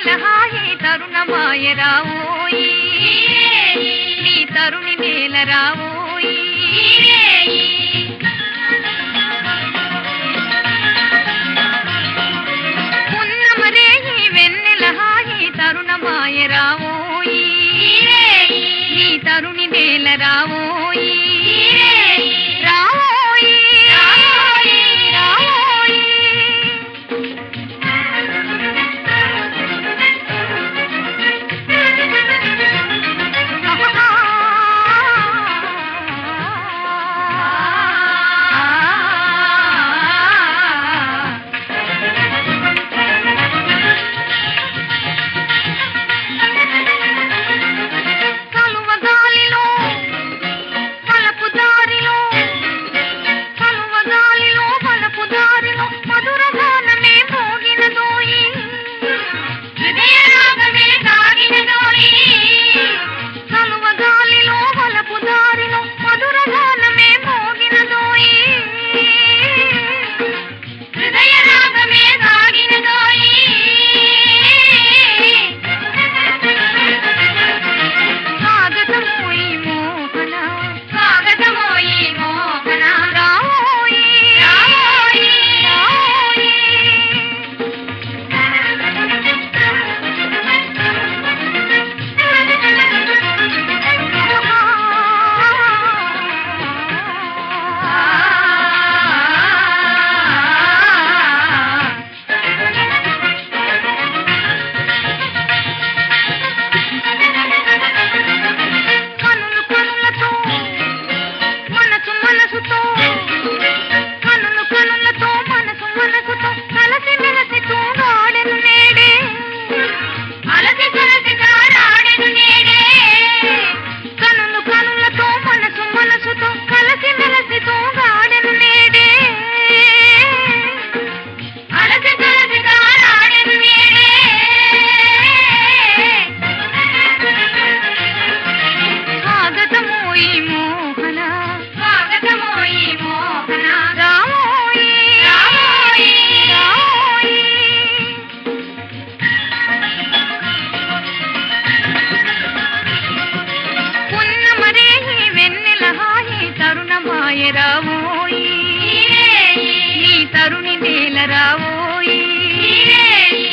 వెన్నెల హాయి తరుణమాయ రావోయి నీ తరుణి నేల రావోయి పున్నమరేయి వెన్నెల హాయి తరుణమాయ రావోయి నీ తరుణి నేల రావోయి రావోయి రావోయి కలువ గాలిలో పలపు దారిలో కలువ గాలిలో పలపు దారిలో మధుర గానమే మోగినదోయి హృదయ రాగమే సాగినదోయి కలువ గాలిలో పలపు దారిలో మధుర గానమే మోగినదోయి హృదయ రాగమే సాగినదోయి స్వాగతమోయి మోహన స్వాగతమోయి మోహన రావోయి రావోయి రావోయి కనులు కనులతో మనసు మనసుతో కనులు కనులతో మనసు మనసుతో కలసి మెలసి తూగాడెను నేడే అలసి కలసి తాడాడెను నేడే కనులు కనులతో మనసు మనసుతో కలసి మెలసి తూగాడెను నేడే అలసి కలసి తాడాడెను నేడే స్వాగతమోయి మోహన స్వాగతమోయి మోహన రామోయి రామోయి రామోయి పున్నమరేయి వెన్నెల హాయి తరుణమాయ రావోయి నీ తరుణి నేల రావోయి